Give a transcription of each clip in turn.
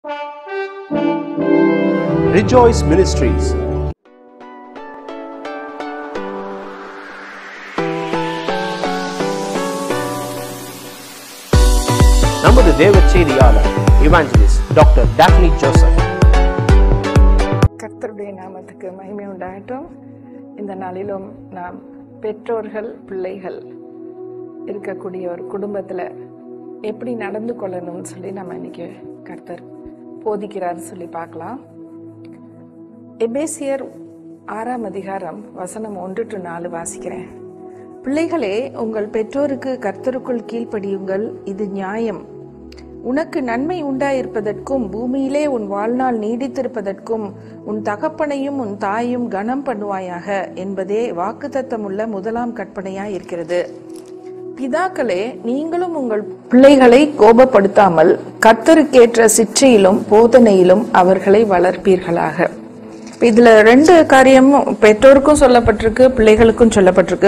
Rejoice Ministries. நமது தேவ செய்தியாளர் இவாஞ்சலிஸ்ட் டாக்டர் டாப்னி ஜோசப் கர்த்தருடைய நாமத்துக்கு மகிமை உண்டாகட்டும் இந்த நாளிலும் நாம் பெற்றோர்கள் பிள்ளைகள் இருக்கக்கூடிய ஒரு குடும்பத்தில் எப்படி நடந்து கொள்ளணும்னு சொல்லி நம்ம இன்னைக்கு கர்த்தர் போதிக்கிறார் சொல்லி பார்க்கலாம் எபேசியர் ஆறாம் அதிகாரம் வசனம் ஒன்று டு நாலு வாசிக்கிறேன் பிள்ளைகளே உங்கள் பெற்றோருக்கு கர்த்தருக்குள் கீழ்ப்படியுங்கள் இது நியாயம் உனக்கு நன்மை உண்டாயிருப்பதற்கும் பூமியிலே உன் வாழ்நாள் நீடித்திருப்பதற்கும் உன் தகப்பனையும் உன் தாயும் கனம் பண்ணுவாயாக என்பதே வாக்குத்தத்தமுள்ள முதலாம் கற்பனையாய் இருக்கிறது பிதாக்களே நீங்களும் உங்கள் பிள்ளைகளை கோபப்படுத்தாமல் கர்த்தருக்கேற்ற சிற்றையிலும் போதனையிலும் அவர்களை வளர்ப்பீர்களாக இதுல ரெண்டு காரியமும் பெற்றோருக்கும் சொல்லப்பட்டிருக்கு பிள்ளைகளுக்கும் சொல்லப்பட்டிருக்கு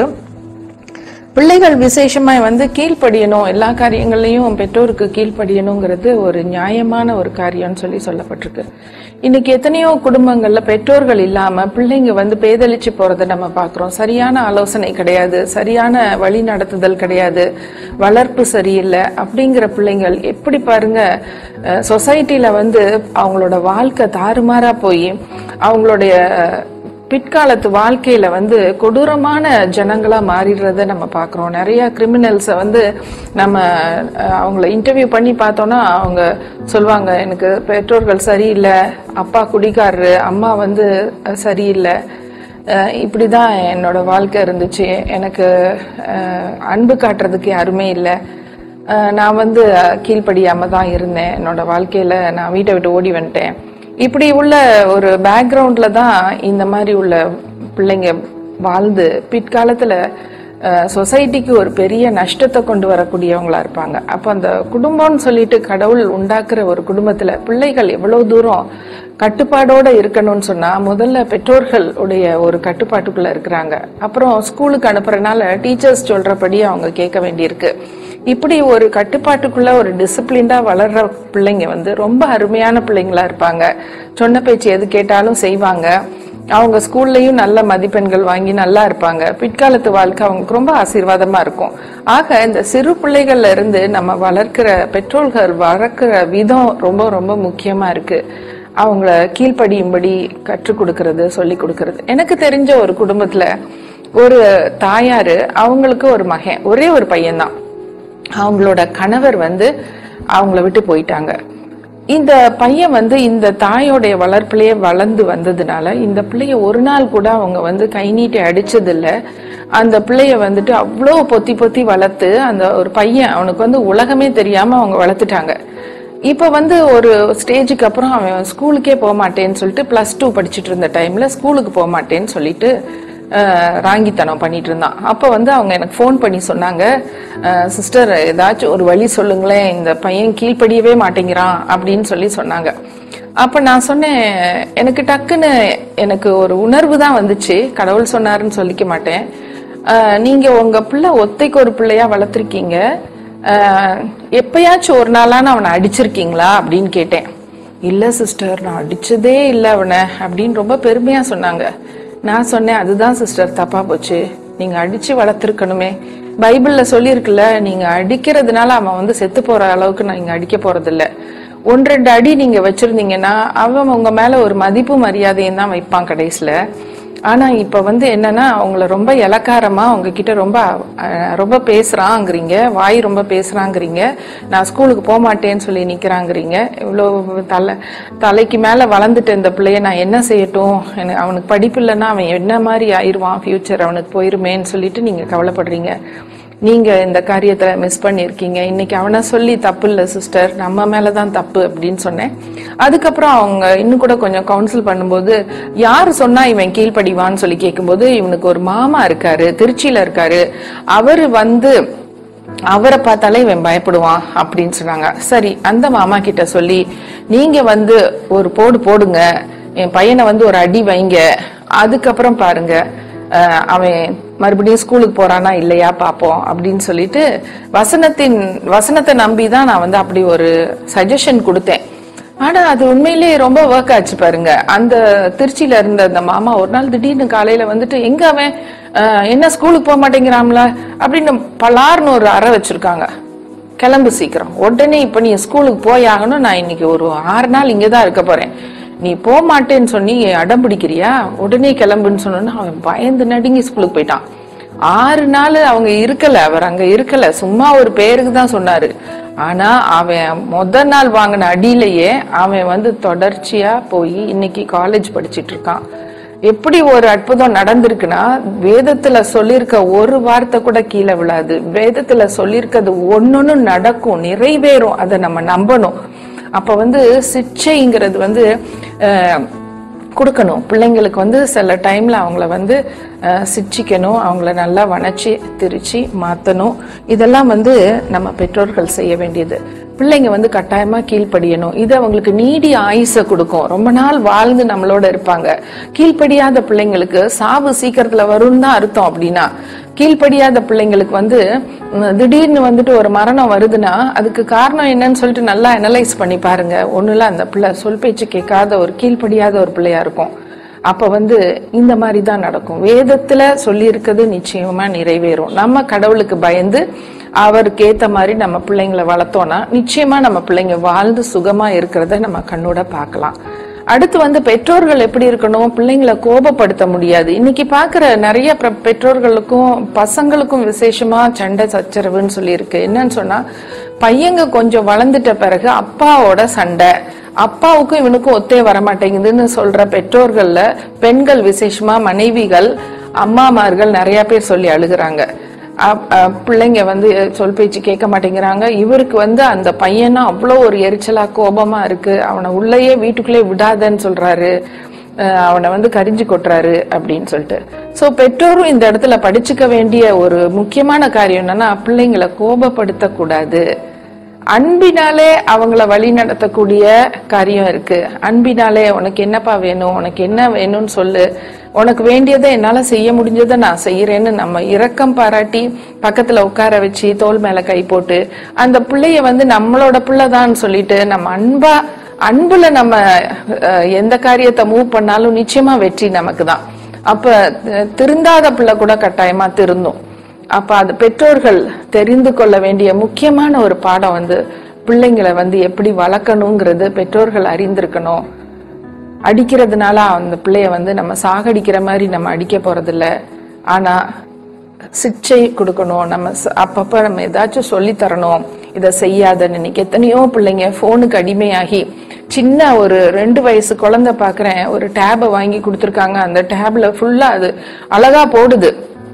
பிள்ளைகள் விசேஷமாய் வந்து கீழ்ப்படியணும் எல்லா காரியங்களையும் பெற்றோருக்கு கீழ்ப்படியணுங்கிறது ஒரு நியாயமான ஒரு காரியம்னு சொல்லி சொல்லப்பட்டிருக்கு இன்னைக்கு எத்தனையோ குடும்பங்கள்ல பெற்றோர்கள் இல்லாம பிள்ளைங்க வந்து பேதலிச்சு போறதை நம்ம பார்க்கிறோம் சரியான ஆலோசனை கிடையாது சரியான வழி நடத்துதல் கிடையாது வளர்ப்பு சரியில்லை அப்படிங்கிற பிள்ளைங்கள் எப்படி பாருங்க சொசைட்டில வந்து அவங்களோட வாழ்க்கை தாறுமாறா போய் அவங்களுடைய பிற்காலத்து வாழ்க்கையில வந்து கொடூரமான ஜனங்களா மாறிடுறத நம்ம பார்க்குறோம் நிறைய கிரிமினல்ஸை வந்து நம்ம அஹ், அவங்கள இன்டர்வியூ பண்ணி பார்த்தோம்னா அவங்க சொல்லுவாங்க எனக்கு பெற்றோர்கள் சரியில்லை அப்பா குடிக்காரரு அம்மா வந்து அஹ், சரியில்லை அஹ், இப்படிதான் என்னோட வாழ்க்கை இருந்துச்சு எனக்கு அஹ், அன்பு காட்டுறதுக்கு யாருமே இல்லை அஹ், நான் வந்து கீழ்ப்படியாம தான் இருந்தேன் என்னோட வாழ்க்கையில நான் வீட்டை விட்டு ஓடி வந்துட்டேன் இப்படி உள்ள ஒரு பேக்ரவுண்ட்ல தான் இந்த மாதிரி உள்ள பிள்ளைங்க வாழ்ந்து பிற்காலத்துல சொசைட்டிக்கு ஒரு பெரிய நஷ்டத்தை கொண்டு வரக்கூடியவங்களா இருப்பாங்க அப்போ அந்த குடும்பம்னு சொல்லிட்டு கடவுள் உண்டாக்குற ஒரு குடும்பத்துல பிள்ளைகள் எவ்வளவு தூரம் கட்டுப்பாடோட இருக்கணும்னு சொன்னா முதல்ல பெற்றோர்கள் உடைய ஒரு கட்டுப்பாட்டுக்குள்ள இருக்கிறாங்க அப்புறம் ஸ்கூலுக்கு அனுப்புறதுனால டீச்சர்ஸ் சொல்றபடி அவங்க கேட்க வேண்டியிருக்கு இப்படி ஒரு கட்டுப்பாட்டுக்குள்ள ஒரு டிசிப்ளின்டா வளர்ற பிள்ளைங்க வந்து ரொம்ப அருமையான பிள்ளைங்களா இருப்பாங்க சொன்ன பேச்சு எது கேட்டாலும் செய்வாங்க அவங்க ஸ்கூல்லயும் நல்ல மதிப்பெண்கள் வாங்கி நல்லா இருப்பாங்க பிற்காலத்து வாழ்க்கை அவங்களுக்கு ரொம்ப ஆசீர்வாதமா இருக்கும் ஆக இந்த சிறு பிள்ளைகள்ல இருந்து நம்ம வளர்க்கிற பெற்றோர்கள் வளர்க்கிற விதம் ரொம்ப ரொம்ப முக்கியமா இருக்கு அவங்கள கீழ்ப்படியும்படி கற்றுக் கொடுக்கறது சொல்லி கொடுக்கறது எனக்கு தெரிஞ்ச ஒரு குடும்பத்துல ஒரு தாயாரு அவங்களுக்கு ஒரு மகன் ஒரே ஒரு பையன்தான் அவங்களோட கணவர் வந்து அவங்கள விட்டு போயிட்டாங்க இந்த பையன் வந்து இந்த தாயோடைய வளர்ப்பிலேயே வளர்ந்து வந்ததுனால இந்த பிள்ளைய ஒரு நாள் கூட அவங்க வந்து கை நீட்டி அடிச்சதில்ல அந்த பிள்ளைய வந்துட்டு அவ்வளோ பொத்தி பொத்தி வளர்த்து அந்த ஒரு பையன் அவனுக்கு வந்து உலகமே தெரியாம அவங்க வளர்த்துட்டாங்க இப்போ வந்து ஒரு ஸ்டேஜுக்கு அப்புறம் அவன் ஸ்கூலுக்கே போக மாட்டேன்னு சொல்லிட்டு ப்ளஸ் டூ படிச்சுட்டு இருந்த டைம்ல ஸ்கூலுக்கு போக மாட்டேன்னு சொல்லிட்டு அஹ், ராங்கித்தனம் பண்ணிட்டு இருந்தான் அப்போ வந்து அவங்க எனக்கு ஃபோன் பண்ணி சொன்னாங்க சிஸ்டர் ஏதாச்சும் ஒரு வழி சொல்லுங்களேன் இந்த பையன் கீழ்ப்படியவே மாட்டேங்கிறான் அப்படின்னு சொல்லி சொன்னாங்க அப்ப நான் சொன்னேன் எனக்கு டக்குன்னு எனக்கு ஒரு உணர்வு தான் வந்துச்சு கடவுள் சொன்னாருன்னு சொல்லிக்க மாட்டேன் அஹ், நீங்க உங்க பிள்ளை ஒத்தைக்கு ஒரு பிள்ளையா வளர்த்துருக்கீங்க அஹ், எப்பயாச்சும் ஒரு நாளான அவனை அடிச்சிருக்கீங்களா அப்படின்னு கேட்டேன் இல்ல சிஸ்டர் நான் அடிச்சதே இல்லை அவனை அப்படின்னு ரொம்ப பெருமையா சொன்னாங்க நான் சொன்னேன் அதுதான் சிஸ்டர் தப்பா போச்சு நீங்க அடிச்சு வளர்த்துருக்கணுமே பைபிள்ல சொல்லியிருக்குல்ல நீங்க அடிக்கிறதுனால அவன் வந்து செத்து போற அளவுக்கு நீங்க அடிக்க போறதில்ல ஒன்று ரெண்டு அடி நீங்க வச்சிருந்தீங்கன்னா அவன் உங்க மேல ஒரு மதிப்பு மரியாதையும் தான் வைப்பான் கடைசியில ஆனா இப்ப வந்து என்னன்னா அவங்கள ரொம்ப இலக்காரமா அவங்க கிட்ட ரொம்ப அஹ், ரொம்ப பேசுறாங்கிறீங்க வாய் ரொம்ப பேசுறாங்கிறீங்க நான் ஸ்கூலுக்கு போக மாட்டேன்னு சொல்லி நிக்கிறாங்கிறீங்க இவ்வளோ தலை தலைக்கு மேல வளர்ந்துட்ட இந்த பிள்ளைய நான் என்ன செய்யட்டும் எனக்கு அவனுக்கு படிப்பு இல்லைன்னா அவன் என்ன மாதிரி ஆயிருவான் ஃபியூச்சர் அவனுக்கு போயிருமேன்னு சொல்லிட்டு நீங்க கவலைப்படுறீங்க நீங்க இந்த காரியத்துல மிஸ் பண்ணிருக்கீங்க இன்னைக்கு அவனை சொல்லி தப்பு இல்லை சிஸ்டர் நம்ம மேலதான் தப்பு அப்படின்னு சொன்னேன் அதுக்கப்புறம் அவங்க இன்னும் கூட கொஞ்சம் கவுன்சில் பண்ணும்போது யார் சொன்னா இவன் கீழ்ப்படிவான்னு சொல்லி கேட்கும்போது இவனுக்கு ஒரு மாமா இருக்காரு திருச்சியில இருக்காரு அவரு வந்து அவரை பார்த்தாலே இவன் பயப்படுவான் அப்படின்னு சொன்னாங்க சரி அந்த மாமா கிட்ட சொல்லி நீங்க வந்து ஒரு போடு போடுங்க என் பையனை வந்து ஒரு அடி வைங்க அதுக்கப்புறம் பாருங்க அஹ், அவன் மறுபடியும் ஸ்கூலுக்கு போறானா இல்லையா பார்ப்போம் அப்படின்னு சொல்லிட்டு வசனத்தின் வசனத்தை நம்பி தான் நான் வந்து அப்படி ஒரு சஜஷன் கொடுத்தேன் ஆனா அது உண்மையிலேயே ரொம்ப ஒர்க் ஆச்சு பாருங்க அந்த திருச்சியில இருந்த அந்த மாமா ஒரு நாள் திடீர்னு காலையில வந்துட்டு எங்க அவன் அஹ், என்ன ஸ்கூலுக்கு போக மாட்டேங்கிறான்ல அப்படின்னு பலார்னு ஒரு அறை வச்சிருக்காங்க கிளம்பு சீக்கிரம் உடனே இப்ப நீ ஸ்கூலுக்கு போய் ஆகணும் நான் இன்னைக்கு ஒரு ஆறு நாள் இங்கே தான் இருக்க போறேன் நீ போக மாட்டேன்னு சொல்லி அடம் பிடிக்கிறியா உடனே கிளம்புன்னு சொன்னோன்னா அவன் பயந்து நடுங்கி ஸ்கூலுக்கு போயிட்டான் ஆறு நாள் அவங்க இருக்கல அவர் அங்க இருக்கல சும்மா ஒரு பேருக்கு தான் சொன்னாரு ஆனா அவன் முத நாள் வாங்கின அடியிலேயே அவன் வந்து தொடர்ச்சியா போய் இன்னைக்கு காலேஜ் படிச்சிட்டு இருக்கான் எப்படி ஒரு அற்புதம் நடந்திருக்குன்னா வேதத்துல சொல்லியிருக்க ஒரு வார்த்தை கூட கீழே விழாது வேதத்துல சொல்லியிருக்கிறது ஒன்னொன்னு நடக்கும் நிறைவேறும் அதை நம்ம நம்பணும் அப்ப வந்து சிக்ஷைங்கிறது வந்து அஹ், கொடுக்கணும் பிள்ளைங்களுக்கு வந்து சில டைம்ல அவங்கள வந்து அஹ், சிட்சிக்கணும் அவங்கள நல்லா வணைச்சி திரிச்சு மாத்தணும் இதெல்லாம் வந்து நம்ம பெற்றோர்கள் செய்ய வேண்டியது பிள்ளைங்க வந்து கட்டாயமா கீழ்ப்படியணும் இது அவங்களுக்கு நீடிய ஆயுசை கொடுக்கும் ரொம்ப நாள் வாழ்ந்து நம்மளோட இருப்பாங்க கீழ்ப்படியாத பிள்ளைங்களுக்கு சாவு சீக்கிரத்துல வரும்னு தான் அர்த்தம் அப்படின்னா கீழ்ப்படியாத பிள்ளைங்களுக்கு வந்து உம், திடீர்னு வந்துட்டு ஒரு மரணம் வருதுன்னா அதுக்கு காரணம் என்னன்னு சொல்லிட்டு நல்லா அனலைஸ் பண்ணி பாருங்க ஒண்ணுல அந்த பிள்ளை சொல் பேச்சு கேட்காத ஒரு கீழ்ப்படியாத ஒரு பிள்ளையா இருக்கும் அப்ப வந்து இந்த மாதிரி தான் நடக்கும் வேதத்துல சொல்லி நிச்சயமா நிறைவேறும் நம்ம கடவுளுக்கு பயந்து அவருக்கு ஏத்த மாதிரி நம்ம பிள்ளைங்களை வளர்த்தோம்னா நிச்சயமா நம்ம பிள்ளைங்க வாழ்ந்து சுகமா இருக்கிறத நம்ம கண்ணோட பார்க்கலாம் அடுத்து வந்து பெற்றோர்கள் எப்படி இருக்கணும் பிள்ளைங்களை கோபப்படுத்த முடியாது இன்னைக்கு பாக்குற நிறைய பிர- பெற்றோர்களுக்கும் பசங்களுக்கும் விசேஷமா சண்டை சச்சரவுன்னு சொல்லி இருக்கு என்னன்னு சொன்னா பையங்க கொஞ்சம் வளர்ந்துட்ட பிறகு அப்பாவோட சண்டை அப்பாவுக்கும் இவனுக்கும் ஒத்தே வரமாட்டேங்குதுன்னு சொல்ற பெற்றோர்கள்ல பெண்கள் விசேஷமா மனைவிகள் அம்மாமார்கள் நிறைய பேர் சொல்லி அழுகுறாங்க அப்- அஹ் பிள்ளைங்க வந்து சொல் பேச்சு கேட்க மாட்டேங்கிறாங்க இவருக்கு வந்து அந்த பையனா அவ்வளோ ஒரு எரிச்சலா கோபமா இருக்கு அவனை உள்ளேயே வீட்டுக்குள்ளே விடாதன்னு சொல்றாரு அஹ் அவனை வந்து கரிஞ்சு கொட்டுறாரு அப்படின்னு சொல்லிட்டு சோ பெற்றோரும் இந்த இடத்துல படிச்சுக்க வேண்டிய ஒரு முக்கியமான காரியம் என்னன்னா பிள்ளைங்களை கோபப்படுத்த கூடாது அன்பினாலே அவங்கள வழி நடத்தக்கூடிய காரியம் இருக்கு அன்பினாலே உனக்கு என்னப்பா வேணும் உனக்கு என்ன வேணும்னு சொல்லு உனக்கு வேண்டியதை என்னால செய்ய முடிஞ்சதை நான் செய்யறேன்னு நம்ம இரக்கம் பாராட்டி பக்கத்துல உட்கார வச்சு தோள் மேல கை போட்டு அந்த பிள்ளைய வந்து நம்மளோட பிள்ளைதான்னு சொல்லிட்டு நம்ம அன்பா அன்புல நம்ம அஹ், எந்த காரியத்தை மூவ் பண்ணாலும் நிச்சயமா வெற்றி நமக்கு தான் அப்ப அஹ், திருந்தாத பிள்ளை கூட கட்டாயமா திருந்தும் அப்ப அது பெற்றோர்கள் தெரிந்து கொள்ள வேண்டிய முக்கியமான ஒரு பாடம் வந்து பிள்ளைங்களை வந்து எப்படி வளர்க்கணுங்கிறது பெற்றோர்கள் அறிந்திருக்கணும் அடிக்கிறதுனால அந்த பிள்ளைய வந்து நம்ம சாகடிக்கிற மாதிரி நம்ம அடிக்க போறதில்ல ஆனா சிக்ஷை கொடுக்கணும் நம்ம ச- அப்பப்ப நம்ம ஏதாச்சும் சொல்லி தரணும் இதை செய்யாதன்னு இன்னைக்கு எத்தனையோ பிள்ளைங்க போனுக்கு அடிமையாகி சின்ன ஒரு ரெண்டு வயசு குழந்தை பாக்குறேன் ஒரு டேபை வாங்கி கொடுத்துருக்காங்க அந்த டேப்ல ஃபுல்லா அது அழகா போடுது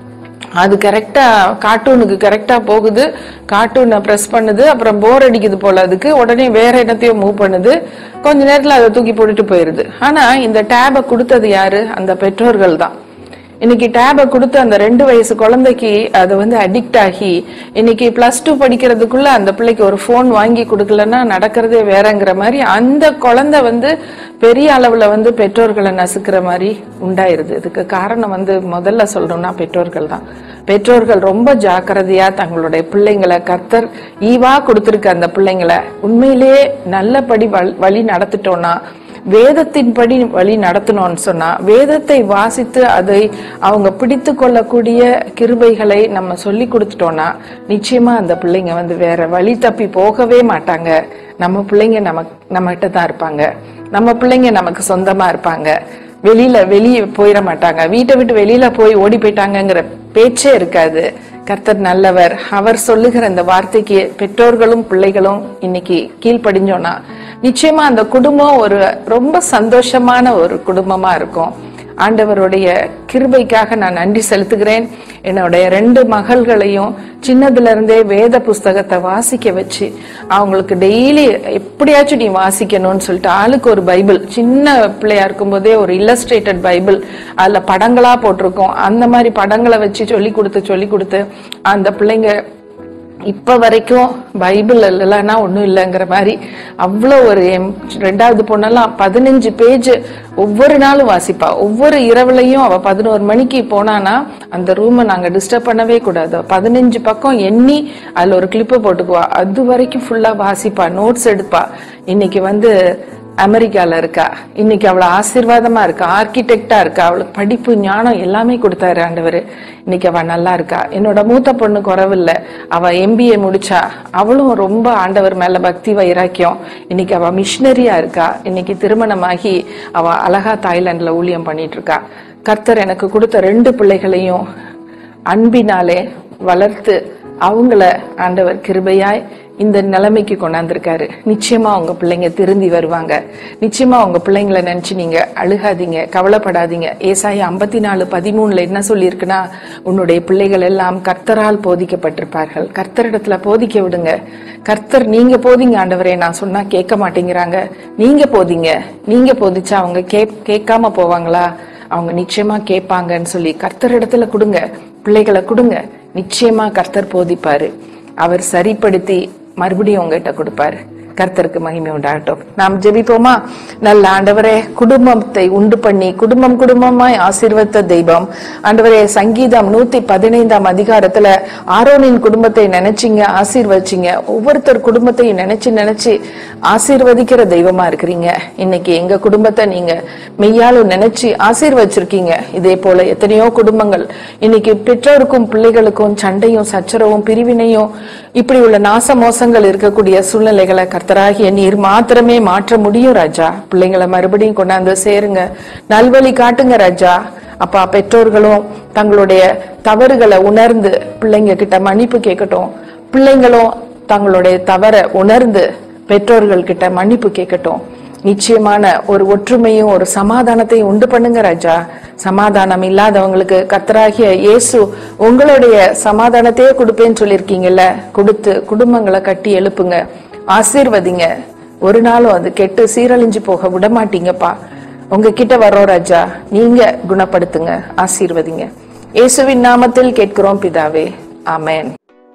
அது கரெக்டா கார்ட்டூனுக்கு கரெக்டா போகுது கார்ட்டூனை பிரஸ் பண்ணுது அப்புறம் போர் அடிக்குது போல அதுக்கு உடனே வேற இடத்தையும் மூவ் பண்ணுது கொஞ்ச நேரத்துல அதை தூக்கி போட்டுட்டு போயிருது ஆனா இந்த டேபை கொடுத்தது யாரு அந்த பெற்றோர்கள் தான் இன்னைக்கு டேபை கொடுத்து அந்த ரெண்டு வயசு குழந்தைக்கு அது வந்து அடிக்ட் ஆகி இன்னைக்கு பிளஸ் டூ படிக்கிறதுக்குள்ள அந்த பிள்ளைக்கு ஒரு ஃபோன் வாங்கி கொடுக்கலன்னா நடக்கிறதே வேறங்கிற மாதிரி அந்த குழந்தை வந்து பெரிய அளவுல வந்து பெற்றோர்களை நசுக்கிற மாதிரி உண்டாயிருது இதுக்கு காரணம் வந்து முதல்ல சொல்லணும்னா பெற்றோர்கள் தான் பெற்றோர்கள் ரொம்ப ஜாக்கிரதையா தங்களுடைய பிள்ளைங்களை கர்த்தர் ஈவா கொடுத்திருக்க அந்த பிள்ளைங்களை உண்மையிலேயே நல்லபடி வழி- வழி நடத்திட்டோம்னா வேதத்தின்படி வழி நடத்தணும்னு சொன்னா வேதத்தை வாசித்து அதை அவங்க பிடித்து கொள்ளக்கூடிய கிருபைகளை நம்ம சொல்லி கொடுத்துட்டோம்னா நிச்சயமா அந்த பிள்ளைங்க வந்து வேற வழி தப்பி போகவே மாட்டாங்க நம்ம பிள்ளைங்க நமக்கு நம்மகிட்ட தான் இருப்பாங்க நம்ம பிள்ளைங்க நமக்கு சொந்தமா இருப்பாங்க வெளியில வெளியே போயிட மாட்டாங்க வீட்டை விட்டு வெளியில போய் ஓடி போயிட்டாங்கங்கிற பேச்சே இருக்காது கர்த்தர் நல்லவர் அவர் சொல்லுகிற இந்த வார்த்தைக்கு பெற்றோர்களும் பிள்ளைகளும் இன்னைக்கு கீழ்ப்படிஞ்சோன்னா நிச்சயமா அந்த குடும்பம் ஒரு ரொம்ப சந்தோஷமான ஒரு குடும்பமா இருக்கும் ஆண்டவருடைய கிருபைக்காக நான் நன்றி செலுத்துகிறேன் என்னுடைய ரெண்டு மகள்களையும் சின்னதுல இருந்தே வேத புஸ்தகத்தை வாசிக்க வச்சு அவங்களுக்கு டெய்லி எப்படியாச்சும் நீ வாசிக்கணும்னு சொல்லிட்டு ஆளுக்கு ஒரு பைபிள் சின்ன பிள்ளையா இருக்கும்போதே ஒரு இல்லஸ்ட்ரேட்டட் பைபிள் அதுல படங்களா போட்டிருக்கோம் அந்த மாதிரி படங்களை வச்சு சொல்லி கொடுத்து சொல்லி கொடுத்து அந்த பிள்ளைங்க இப்ப வரைக்கும் பைபிள் இல்லைன்னா ஒண்ணும் இல்லைங்கிற மாதிரி அவ்வளோ ஒரு எம் ரெண்டாவது பொண்ணெல்லாம் பதினஞ்சு பேஜ் ஒவ்வொரு நாளும் வாசிப்பா ஒவ்வொரு இரவுலையும் அவ பதினோரு மணிக்கு போனானா அந்த ரூமை நாங்க டிஸ்டர்ப் பண்ணவே கூடாது பதினஞ்சு பக்கம் எண்ணி அதுல ஒரு கிளிப்பு போட்டுக்குவா அது வரைக்கும் ஃபுல்லா வாசிப்பா நோட்ஸ் எடுப்பா இன்னைக்கு வந்து அமெரிக்கால இருக்கா இன்னைக்கு அவளை ஆசீர்வாதமா இருக்கா ஆர்கிடெக்டா இருக்கா அவளுக்கு படிப்பு ஞானம் எல்லாமே கொடுத்தாரு ஆண்டவர் இன்னைக்கு அவ நல்லா இருக்கா என்னோட மூத்த பொண்ணு குறவில்ல அவ எம்பிஏ முடிச்சா அவளும் ரொம்ப ஆண்டவர் மேல பக்தி வைராக்கியம் இன்னைக்கு அவ மிஷினரியா இருக்கா இன்னைக்கு திருமணமாகி அவ அழகா தாய்லாந்துல ஊழியம் பண்ணிட்டு இருக்கா கர்த்தர் எனக்கு கொடுத்த ரெண்டு பிள்ளைகளையும் அன்பினாலே வளர்த்து அவங்கள ஆண்டவர் கிருபையாய் இந்த நிலைமைக்கு கொண்டாந்துருக்காரு நிச்சயமா உங்க பிள்ளைங்க திருந்தி வருவாங்க நிச்சயமா உங்க பிள்ளைங்களை நினைச்சு நீங்க அழுகாதீங்க கவலைப்படாதீங்க ஏசாயா ஐம்பத்தி நாலு பதிமூணுல என்ன சொல்லியிருக்குன்னா உன்னுடைய பிள்ளைகள் எல்லாம் கர்த்தரால் போதிக்கப்பட்டிருப்பார்கள் கர்த்தரிடத்துல போதிக்க விடுங்க கர்த்தர் நீங்க போதிங்க ஆண்டவரே நான் சொன்னா கேட்க மாட்டேங்கிறாங்க நீங்க போதிங்க நீங்க போதிச்சா அவங்க கே கேட்காம போவாங்களா அவங்க நிச்சயமா கேட்பாங்கன்னு சொல்லி கர்த்தர் இடத்துல கொடுங்க பிள்ளைகளை கொடுங்க நிச்சயமா கர்த்தர் போதிப்பாரு அவர் சரிப்படுத்தி மறுபடியும் உங்ககிட்ட கொடுப்பாரு கர்த்தருக்கு மகிமை உண்டாகட்டும் நாம் ஜெபிப்போமா நல்ல ஆண்டவரே குடும்பத்தை உண்டு பண்ணி குடும்பம் குடும்பமாய் ஆசீர்வத்த தெய்வம் ஆண்டவரே சங்கீதம் நூத்தி பதினைந்தாம் அதிகாரத்துல ஆரோனின் குடும்பத்தை நினைச்சீங்க ஆசீர்வச்சிங்க ஒவ்வொருத்தர் குடும்பத்தையும் நினைச்சு நினைச்சு ஆசீர்வதிக்கிற தெய்வமா இருக்கிறீங்க இன்னைக்கு எங்க குடும்பத்தை நீங்க மெய்யாலும் நினைச்சு ஆசீர்வச்சிருக்கீங்க இதே போல எத்தனையோ குடும்பங்கள் இன்னைக்கு பெற்றோருக்கும் பிள்ளைகளுக்கும் சண்டையும் சச்சரவும் பிரிவினையும் இப்படி உள்ள நாச மோசங்கள் இருக்கக்கூடிய சூழ்நிலைகளை கர்த்தராகிய நீர் மாத்திரமே மாற்ற முடியும் ராஜா பிள்ளைங்களை மறுபடியும் கொண்டாந்து சேருங்க நல்வழி காட்டுங்க ராஜா அப்பா பெற்றோர்களும் தங்களுடைய தவறுகளை உணர்ந்து பிள்ளைங்க கிட்ட மன்னிப்பு கேட்கட்டும் பிள்ளைங்களும் தங்களுடைய தவற உணர்ந்து பெற்றோர்கள் கிட்ட மன்னிப்பு கேட்கட்டும் நிச்சயமான ஒரு ஒற்றுமையும் ஒரு சமாதானத்தையும் உண்டு பண்ணுங்க ராஜா சமாதானம் இல்லாதவங்களுக்கு கத்தராகிய இயேசு உங்களுடைய சமாதானத்தையே கொடுப்பேன்னு சொல்லியிருக்கீங்கல்ல கொடுத்து குடும்பங்களை கட்டி எழுப்புங்க ஆசீர்வதிங்க ஒரு நாளும் அது கெட்டு சீரழிஞ்சு போக விட மாட்டீங்கப்பா உங்ககிட்ட வர்றோம் ராஜா நீங்க குணப்படுத்துங்க ஆசீர்வதிங்க இயேசுவின் நாமத்தில் கேட்கிறோம் பிதாவே ஆமென்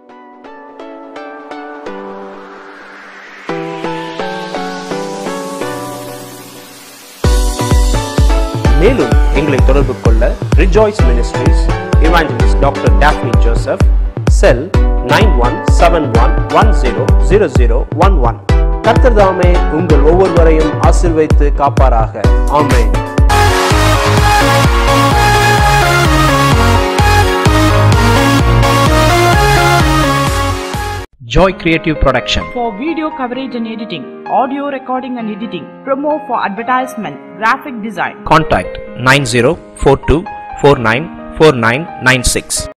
மேலும் எங்களை தொடர்பு கொள்ள rejoice ministries evangelist doctor Daphne Joseph cell nine one seven one one zero zero zero one one கர்த்தர் தாமே உங்கள் ஒவ்வொருவரையும் ஆசீர்வைத்து காப்பாராக ஆமென் Joy Creative Production. for video coverage and editing, audio recording and editing, promo for advertisement, graphic design. Contact 9042494996.